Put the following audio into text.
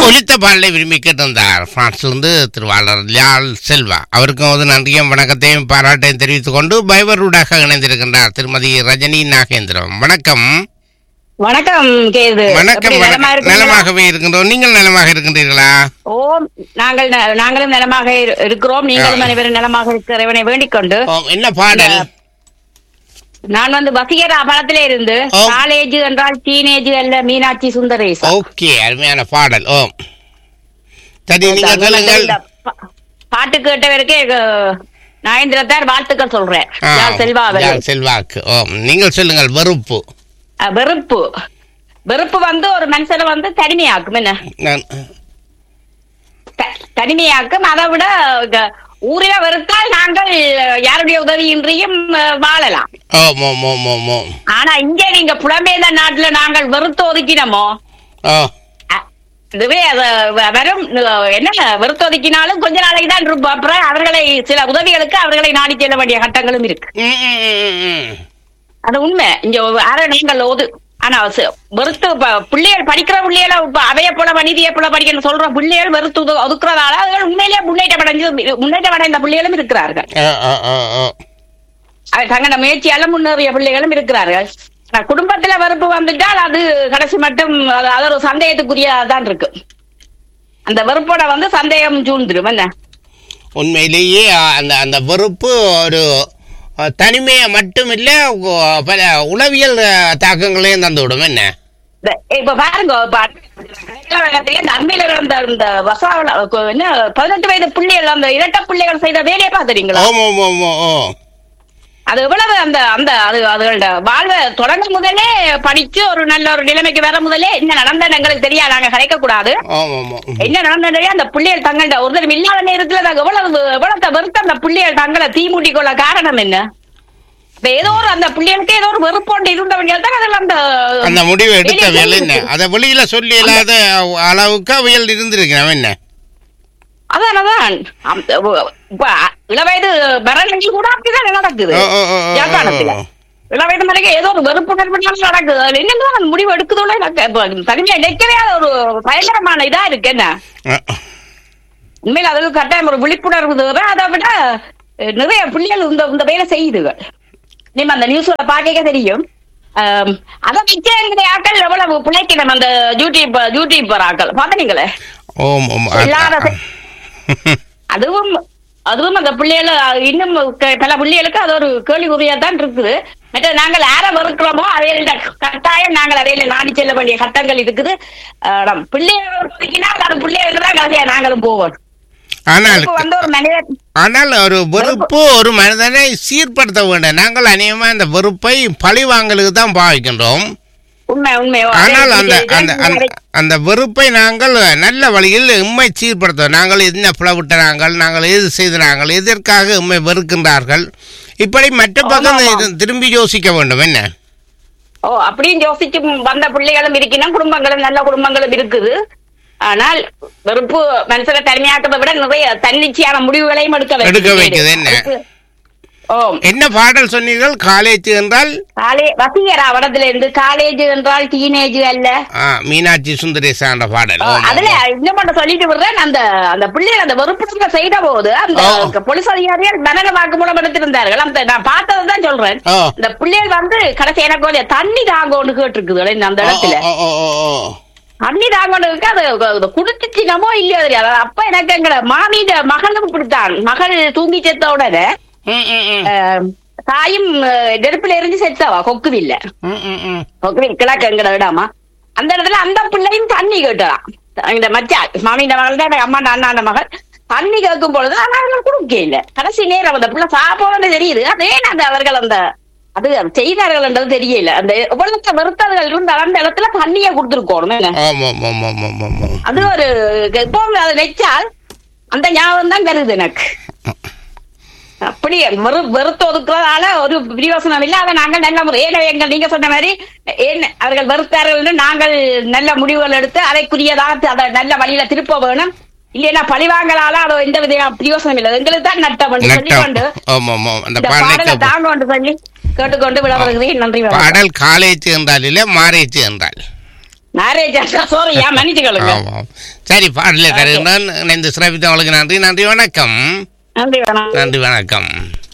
ஒலித்த பாடலை விரும்பி கேட்டிருந்தார் பிரான்சிலிருந்து திருவாளர் லியால் செல்வா அவருக்கும் ஒரு நன்றியும் வணக்கத்தையும் பாராட்டையும் தெரிவித்துக் கொண்டு பைபரூடாக இணைந்திருக்கின்றார் திருமதி ரஜினி நாகேந்திரம் வணக்கம் வணக்கம் கேது வணக்கம் எப்படி நலமா வணக்கம் இருக்கீங்களா? நலமாகவே இருக்கின்றோம் நீங்கள் நலமாக இருக்கின்றீர்களா ஓ நாங்கள் ந- நாங்களும் நலமாக இரு- இருக்கிறோம் நீங்களும் அனைவரும் நலமாக இருக்கிறவனை வேண்டிக் கொண்டு ஓ, என்ன பாடல் நான் வந்து வசீகரா படத்திலே இருந்து ஓ. காலேஜ் என்றால் டீனேஜ் அல்ல மீனாட்சி சுந்தரேசா ஓகே அருமையான பாடல் ஓ சரி நீங்கள் சொல்லுங்கள் இந்த பா- பாட்டு கேட்டவருக்கே நாயந்திரத்தார் வாழ்த்துக்கள் சொல்றேன் ஆ, யார் செல்வா அவர்கள். யாழ் செல்வாக்கு ஓ நீங்கள் சொல்லுங்கள் வெறுப்பு அஹ், வெறுப்பு வெறுப்பு வந்து ஒரு மனுஷனை வந்து தனிமையாக்கும் என்ன நான் த- தனிமையாக்கும் அதை விட க- ஊரில வெறுத்தால் நாங்கள் யாருடைய உதவியின்றியும் அஹ், வாழலாம் ஓம் ஓம் ஓம் ஓம் ஓம் ஆனா இங்க நீங்க புலம்பெயர்ந்த நாட்டுல நாங்கள் வெறுத்து ஒதுக்கினோமோ ஓ அ- இதுவே அது வ- வெறும் அஹ், என்ன வெறுத்து ஒதுக்கினாலும் கொஞ்ச நாளைக்கு தான் இருப்போம் அப்புறம் அவர்களை சில உதவிகளுக்கு அவர்களை நாடி செல்ல வேண்டிய கட்டங்களும் இருக்கு ம், ம், ம், ம். அது உண்மை இங்க அரை நீங்கள் ஒது ஆனா ச- வெறுத்து ப- பிள்ளைகள் படிக்கிற பிள்ளைகள இப்ப அவைய போல மனிதியை போல படிக்கணும் சொல்ற பிள்ளைகள் வெறுத்து ஒது- ஒதுக்குறதால அதுகள் உண்மையிலேயே முன்னேற்றம் அடைஞ்சு முன்னேற்றம் அடைந்த பிள்ளைகளும் இருக்கிறார்கள் ஆ, ஆ, ஆ, ஆ. அது தங்களோட முயற்சியால முன்னேறிய பிள்ளைகளும் இருக்கிறார்கள் ஆனா, குடும்பத்துல வெறுப்பு வந்துட்டால் அது கடைசி மட்டும் அது அது ஒரு சந்தேகத்துக்குரியதான் இருக்கு அந்த வெறுப்போட வந்து சந்தேகம் சூழ்ந்துடும் என்ன உண்மையிலேயே ஆ, அந்த அந்த வெறுப்பு ஒரு ஆ, தனிமையை மட்டும் இல்ல உ- பல உளவியல் ஆ, தாக்கங்களையும் தந்து விடும் என்ன இந்த- இப்ப பாருங்க இப்ப அண்மையில இந்த அண்மையில இருந்த இந்த வசாவள என்ன பதினெட்டு வயது பிள்ளைகள் அந்த இரட்ட பிள்ளைகள் செய்த வேலையை பாத்துறீங்களா ஓம் ஓம் ஓம் ஓம் ஓ அது எவ்வளவு அந்த அந்த அது அதுகளோட வாழ்வை தொடங்க முதலே படிச்சு ஒரு நல்ல ஒரு நிலைமைக்கு வர முதலே என்ன நடந்தது எங்களுக்கு தெரியாது நாங்க கலைக்க கூடாது ஓம் ஓம் ஓம் என்ன நடந்தது அந்த பிள்ளைகள் தங்கள்ட ஒரு தடவை இல்லாத நேரத்துல நாங்க எவ்வளவு எவ்வளவு வெறுத்த அந்த பிள்ளைகள் தங்களை தீமூட்டி கொள்ள காரணம் என்ன இப்ப ஏதோ ஒரு அந்த பிள்ளைகளுக்கு ஏதோ ஒரு வெறுப்போண்டு இருந்தவங்க தான் அதில் அந்த அந்த முடிவை எடுத்த வேலையை வேலை என்ன செஞ்சுட்டு. அதை வெளியில சொல்லி இல்லாத அளவுக்கு அவையல் இருந்திருக்கிறோம் என்ன அதான் அதான் அந்த ஒ- இப்ப இளவயது மரணங்கள் கூட அப்படிதான் நடக்குது ஓ, ஓ, ஓ, ஓ, யாழ்ப்பாணத்துல ஓ. இளவயது மறைக்க ஏதோ ஒரு வெறுப்பு நண்பனால நடக்குது அதுல என்னதான் அந்த முடிவு எடுக்குதோட எனக்கு இப்ப தனிமையா நிற்கவே அது ஒரு பயங்கரமான இதா இருக்கு என்ன ஆ, உண்மையில அதுக்கு கட்டாயம் ஒரு விழிப்புணர்வு தேவை அதை விட அஹ், நிறைய பிள்ளைகள் இந்த இந்த வேலை செய்யுதுகள் நீங்க அந்த நியூஸ்ல பாக்க தெரியும் ஆம், அதை வச்சு எங்களுடைய ஆட்கள் எவ்வளவு பிழைக்கணும் அந்த யூடியூப் யூடியூப் ஆட்கள் பாத்தீங்களே ஓம் ஓம் ஆ, எல்லார ஆ. அதுவும் அதுவும் அந்த பிள்ளைகள் இன்னும் க- பல பிள்ளைகளுக்கு அது ஒரு கேள்விக்குறியா தான் இருக்குது மற்ற நாங்கள் யார வெறுக்கிறோமோ அவையில கட்டாயம் நாங்கள் அவையில நாடி செல்ல வேண்டிய கட்டங்கள் இருக்குது ஆஹ் நம் பிள்ளைகள் ஒதுக்கினால் அது பிள்ளைகளுக்கு தான் கடைசியா நாங்களும் போவோம் ஆனால் இப்ப வந்து ஒரு மனிதன் ஆனால் ஒரு வெறுப்பு ஒரு மனிதனை சீர்படுத்த வேண்டும் நாங்கள் அநேகமா அந்த வெறுப்பை பழி வாங்கலுக்கு தான் பாவிக்கின்றோம் உண்மை உண்மை ஆனால் அந்த அந்த அந்த- அந்த வெறுப்பை நாங்கள் நல்ல வழியில் உண்மை சீர்படுத்த நாங்கள் என்ன பிளவிட்ட நாங்கள் நாங்கள் எது செய்த நாங்கள் எதற்காக உண்மை வெறுக்கின்றார்கள் இப்படி மற்ற பக்கம் ஆமா. இது திரும்பி யோசிக்க வேண்டும் என்ன ஓ அப்படியும் யோசிச்சு வந்த பிள்ளைகளும் இருக்கணும் குடும்பங்களும் நல்ல குடும்பங்களும் இருக்குது ஆனால் வெறுப்பு மனுஷனை தனிமையாக்கிறதை விட நிறைய தன்னிச்சையான முடிவுகளையும் எடுக்க வைக்குது. எடுக்க வைக்குது என்ன? அதுக்கு- ஓ என்ன பாடல் சொன்னீர்கள் காலேஜ் என்றால் காலே வசீகரா வடத்துல இருந்து காலேஜ் என்றால் டீனேஜ் அல்ல ஆ, மீனாட்சி சுந்தரேசா என்ற பாடல் ஓ, ஆமாம், அதுல ஆமாம். இன்னும் மட்டும் சொல்லிட்டு விடுறேன் அந்த அந்த பிள்ளைகள் அந்த வெறுப்பு செய்த போது அந்த ஓ. போலீஸ் அதிகாரிகள் தண்டனை வாக்குமூலம் எடுத்திருந்தார்கள் அந்த நான் பார்த்ததுதான் சொல்றேன் ஓ. இந்த பிள்ளைகள் வந்து கடைசி எனக்கு கொஞ்சம் தண்ணி தாங்கன்னு கேட்டிருக்குது அந்த ஓ, இடத்துல ஓ, ஓ, ஓ, ஓ. தண்ணி தாங்கணுக்கு அது அது குடுத்துச்சினமோ இல்லையோ தெரியாது அது அப்ப எனக்கு எங்கட மாமியிட மகளும் இப்படித்தான் மகள் தூங்கி செத்த உடனே ம், ம், ம். அஹ், தாயும் அஹ், நெருப்புல எரிஞ்சு செத்தவா கொக்குவில்ல ம், ம், ம். கொக்குவில் கிழக்கு எங்கட விடாமா அந்த இடத்துல அந்த பிள்ளையும் தண்ணி கேட்டலாம் இந்த மச்சான் மாமியின் மகள் தான் அம்மா அண்ணாண்ட மகள் தண்ணி கேட்கும் பொழுது ஆனா அவர்கள் கொடுக்க இல்ல கடைசி நேரம் அந்த பிள்ளை சாப்பிடணும்னு தெரியுது அதே அந்த அவர்கள் அந்த அது செய்தார்கள்ன்றது தெரியல அந்த எவ்வளவு வெறுத்தவர்கள் இருந்து அந்த இடத்துல தண்ணியை கொடுத்துருக்கணும் என்ன ஆமாம், ஆமாம், ஆமாம், ஆமாம். அது ஒரு இப்போ அதை வச்சால் அந்த ஞாபகம் தான் வருது எனக்கு அப்படி வெறு வெறுத்து ஒதுக்குறதால ஒரு பிரியோசனம் இல்ல அதை நாங்கள் நல்ல முறை ஏன்னா எங்கள் நீங்க சொன்ன மாதிரி ஏன் அவர்கள் வெறுத்தார்கள் என்று நாங்கள் நல்ல முடிவுகள் எடுத்து அதைக்குரியதாக அதை நல்ல வழியில திருப்ப வேணும் இல்லைன்னா பழிவாங்கலால அது எந்த வித பிரியோசனம் இல்லை எங்களுக்கு தான் நட்டம் என்று சொல்லி நட்டம் கொண்டு ஆமாம், ஆமாம். அந்த இந்த பாடலை பாடலை தாங்க என்று சொல்லி கேட்டுக்கொண்டு விட வருகிறேன் நன்றி வணக்கம். பாடல் காலேஜ் என்றால் இல்லை மாரேஜ் என்றால் மேரேஜ் சாரி யா மன்னிச்சுக்கொள்ளுங்க ஆமாம் சரி பாடல தருகிறேன் இணைந்து சிறப்பித்தவங்களுக்கு நன்றி நன்றி வணக்கம் நன்றி வணக்கம் நன்றி வணக்கம்